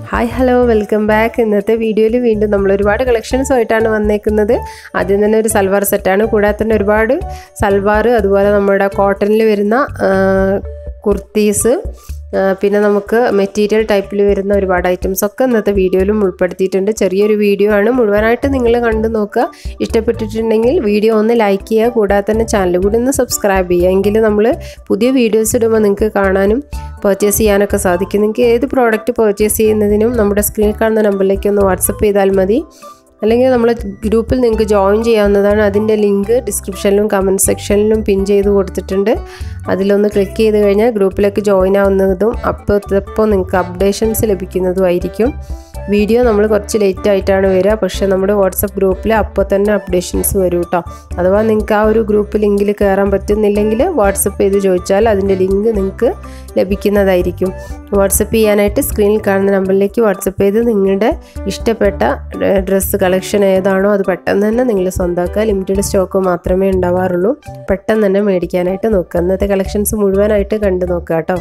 hi hello welcome back ഇന്നത്തെ വീഡിയോയിൽ വീണ്ടും നമ്മൾ ഒരുപാട് കളക്ഷൻസ് ആയിട്ടാണ് വന്നേക്കുന്നത് ആദ്യം തന്നെ ഒരു സൽവാർ സെറ്റാണ് കൂടാതെ തന്നെ ഒരുപാട് സൽവാർ അതുപോലെ നമ്മുടെ കോട്ടണിൽ വരുന്ന ആ, കുർത്തീസ് ആ, പിന്നെ നമുക്ക് മെറ്റീരിയൽ ടൈപ്പിൽ വരുന്ന ഒരുപാട് ഐറ്റംസ് ഒക്കെ ഇന്നത്തെ വീഡിയോയിലും ഉൾപ്പെടുത്തിയിട്ടുണ്ട് ചെറിയൊരു വീഡിയോ ആണ് മുഴുവനായിട്ട് നിങ്ങൾ കണ്ടു നോക്കുക ഇഷ്ടപ്പെട്ടിട്ടുണ്ടെങ്കിൽ വീഡിയോ ഒന്ന് ലൈക്ക് ചെയ്യുക കൂടാതെ തന്നെ ചാനൽ കൂടി ഒന്ന് സബ്സ്ക്രൈബ് ചെയ്യുക എങ്കിൽ നമ്മൾ പുതിയ വീഡിയോസ് ഇടുമ്പോൾ നിങ്ങൾക്ക് കാണാനും പർച്ചേസ് ചെയ്യാനൊക്കെ സാധിക്കും നിങ്ങൾക്ക് ഏത് പ്രോഡക്റ്റ് പർച്ചേസ് ചെയ്യുന്നതിനും നമ്മുടെ സ്ക്രീനിൽ കാണുന്ന നമ്പറിലേക്ക് ഒന്ന് വാട്സപ്പ് ചെയ്താൽ മതി അല്ലെങ്കിൽ നമ്മൾ ഗ്രൂപ്പിൽ നിങ്ങൾക്ക് ജോയിൻ ചെയ്യാവുന്നതാണ് അതിൻ്റെ ലിങ്ക് ഡിസ്ക്രിപ്ഷനിലും കമൻറ്റ് സെക്ഷനിലും പിൻ ചെയ്ത് കൊടുത്തിട്ടുണ്ട് അതിലൊന്ന് ക്ലിക്ക് ചെയ്ത് കഴിഞ്ഞാൽ ഗ്രൂപ്പിലേക്ക് ജോയിൻ ആവുന്നതും അപ്പോഴത്തപ്പോൾ നിങ്ങൾക്ക് അപ്ഡേഷൻസ് ലഭിക്കുന്നതുമായിരിക്കും വീഡിയോ നമ്മൾ കുറച്ച് ലേറ്റ് ആയിട്ടാണ് വരിക പക്ഷേ നമ്മുടെ വാട്സപ്പ് ഗ്രൂപ്പിൽ അപ്പോൾ തന്നെ അപ്ഡേഷൻസ് വരും കേട്ടോ അഥവാ നിങ്ങൾക്ക് ആ ഒരു ഗ്രൂപ്പ് ലിങ്കിൽ കയറാൻ പറ്റുന്നില്ലെങ്കിൽ വാട്സപ്പ് ചെയ്ത് ചോദിച്ചാൽ അതിൻ്റെ ലിങ്ക് നിങ്ങൾക്ക് ലഭിക്കുന്നതായിരിക്കും വാട്സപ്പ് ചെയ്യാനായിട്ട് സ്ക്രീനിൽ കാണുന്ന നമ്പറിലേക്ക് വാട്സപ്പ് ചെയ്ത് നിങ്ങളുടെ ഇഷ്ടപ്പെട്ട ഡ്രസ്സ് കളക്ഷൻ ഏതാണോ അത് പെട്ടെന്ന് തന്നെ നിങ്ങൾ സ്വന്തമാക്കുക ലിമിറ്റഡ് സ്റ്റോക്ക് മാത്രമേ ഉണ്ടാവാറുള്ളൂ പെട്ടെന്ന് തന്നെ മേടിക്കാനായിട്ട് നോക്കുക ഇന്നത്തെ കളക്ഷൻസ് മുഴുവനായിട്ട് കണ്ടു നോക്കുക കേട്ടോ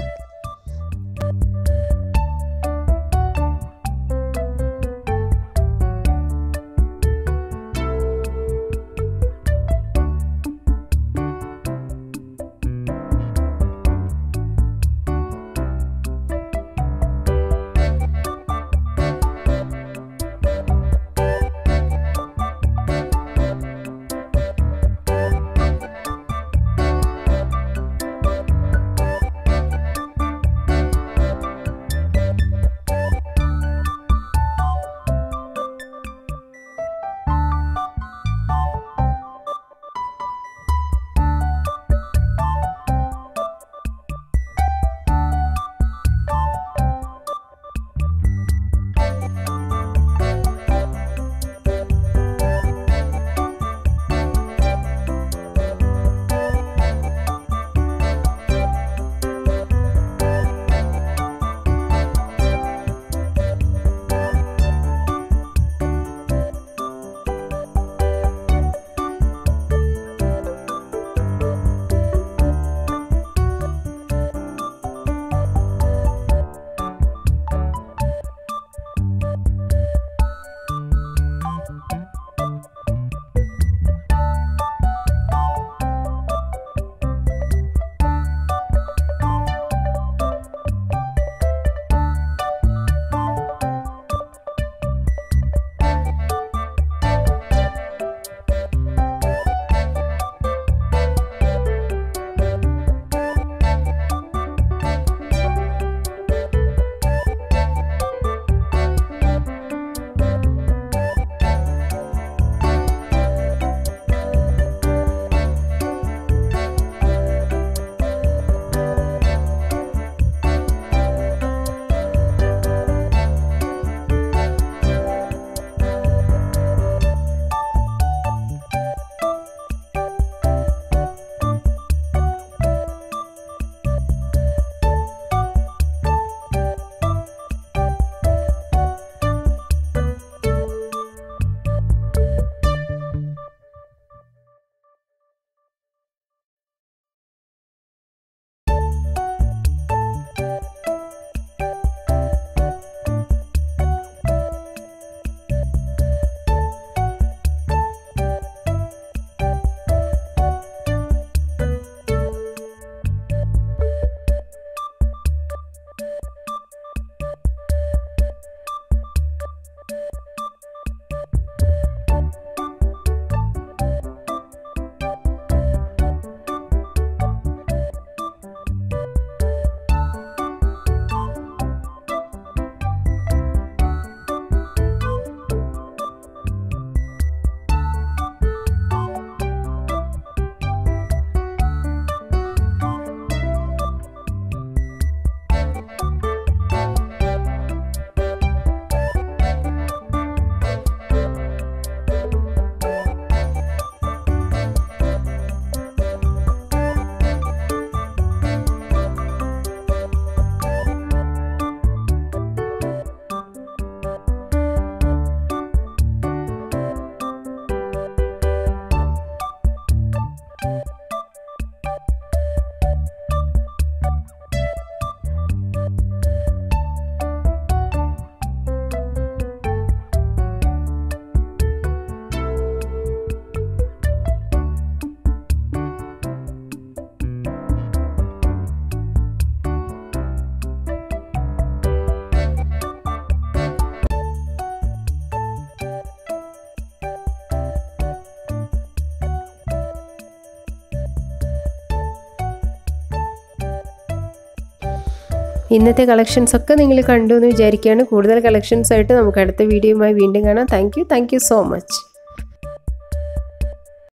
ഇന്നത്തെ കളക്ഷൻസ് ഒക്കെ നിങ്ങൾ കണ്ടു എന്ന് വിചാരിക്കുകയാണ് കൂടുതൽ കളക്ഷൻസ് ആയിട്ട് നമുക്ക് അടുത്ത വീഡിയോയുമായി വീണ്ടും കാണാം thank you thank you so much